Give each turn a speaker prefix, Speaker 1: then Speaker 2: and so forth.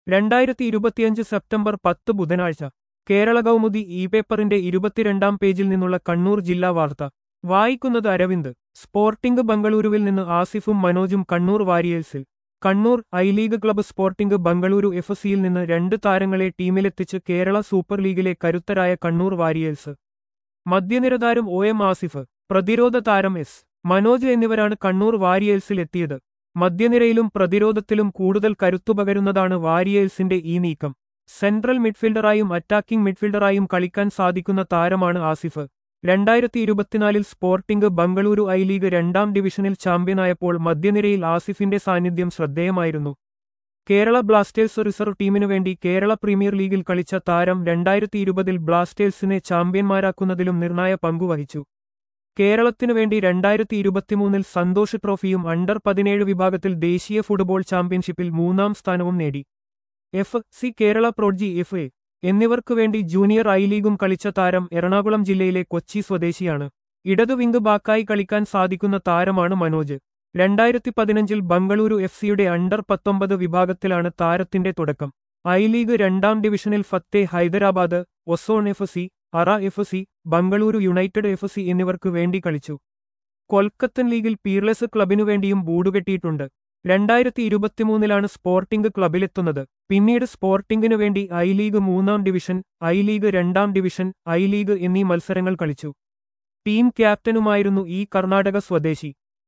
Speaker 1: രണ്ടായിരത്തി ഇരുപത്തിയഞ്ച് സെപ്റ്റംബർ പത്ത് ബുധനാഴ്ച കേരള കൗമുദി ഇ പേപ്പറിന്റെ ഇരുപത്തിരണ്ടാം പേജിൽ നിന്നുള്ള കണ്ണൂർ ജില്ലാ വാർത്ത വായിക്കുന്നത് അരവിന്ദ് സ്പോർട്ടിംഗ് ബംഗളൂരുവിൽ നിന്ന് ആസിഫും മനോജും കണ്ണൂർ വാരിയേഴ്സിൽ Kannur I League club Sporting Bengaluru F സിയിൽ നിന്ന് രണ്ട് താരങ്ങളെ ടീമിലെത്തിച്ച് കേരള സൂപ്പർ ലീഗിലെ കരുത്തരായ കണ്ണൂർ വാരിയേഴ്സ് മധ്യനിരതാരം ഒ എം ആസിഫ് പ്രതിരോധ താരം എസ് മനോജ് എന്നിവരാണ് കണ്ണൂർ വാരിയേഴ്സിൽ എത്തിയത് മധ്യനിരയിലും പ്രതിരോധത്തിലും കൂടുതൽ കരുത്തുപകരുന്നതാണ് വാരിയേഴ്സിന്റെ ഈ നീക്കം സെൻട്രൽ മിഡ്ഫീൽഡറായും അറ്റാക്കിംഗ് മിഡ്ഫീൽഡറായും കളിക്കാൻ സാധിക്കുന്ന താരമാണ് ആസിഫ് രണ്ടായിരത്തി ഇരുപത്തിനാലിൽ സ്പോർട്ടിംഗ് ബംഗളൂരു ഐ ലീഗ് രണ്ടാം ഡിവിഷനിൽ ചാമ്പ്യനായപ്പോൾ മധ്യനിരയിൽ ആസിഫിന്റെ സാന്നിധ്യം ശ്രദ്ധേയമായിരുന്നു കേരള ബ്ലാസ്റ്റേഴ്സ് റിസർവ് ടീമിനു വേണ്ടി കേരള പ്രീമിയർ ലീഗിൽ കളിച്ച താരം രണ്ടായിരത്തി ഇരുപതിൽ ബ്ലാസ്റ്റേഴ്സിനെ ചാമ്പ്യന്മാരാക്കുന്നതിലും നിർണായ പങ്കുവഹിച്ചു കേരളത്തിനു വേണ്ടി രണ്ടായിരത്തി ഇരുപത്തിമൂന്നിൽ സന്തോഷ് ട്രോഫിയും അണ്ടർ പതിനേഴ് വിഭാഗത്തിൽ ദേശീയ ഫുട്ബോൾ ചാമ്പ്യൻഷിപ്പിൽ മൂന്നാം സ്ഥാനവും നേടി F C Kerala Prodigy F A എന്നിവർക്കു വേണ്ടി ജൂനിയർ ഐ ലീഗും കളിച്ച താരം എറണാകുളം ജില്ലയിലെ കൊച്ചി സ്വദേശിയാണ് ഇടതു വിംഗ് ബാക്കായി കളിക്കാൻ സാധിക്കുന്ന താരമാണ് മനോജ് രണ്ടായിരത്തി പതിനഞ്ചിൽ ബംഗളൂരു എഫ് സിയുടെ അണ്ടർ പത്തൊമ്പത് വിഭാഗത്തിലാണ് താരത്തിന്റെ തുടക്കം ഐ ലീഗ് രണ്ടാം ഡിവിഷനിൽ Fateh Hyderabad Ozone F C ARA F C Bengaluru United F C എന്നിവർക്കു വേണ്ടി കളിച്ചു കൊൽക്കത്തൻ ലീഗിൽ പീർലെസ് ക്ലബിനു വേണ്ടിയും ബൂടുകെട്ടിയിട്ടുണ്ട് രണ്ടായിരത്തി ഇരുപത്തിമൂന്നിലാണ് സ്പോർട്ടിംഗ് ക്ലബിലെത്തുന്നത് പിന്നീട് സ്പോർട്ടിംഗിനു വേണ്ടി ഐ ലീഗ് മൂന്നാം ഡിവിഷൻ ഐ ലീഗ് രണ്ടാം ഡിവിഷൻ ഐ ലീഗ് എന്നീ മത്സരങ്ങൾ കളിച്ചു ടീം ക്യാപ്റ്റനുമായിരുന്നു ഈ കർണാടക സ്വദേശി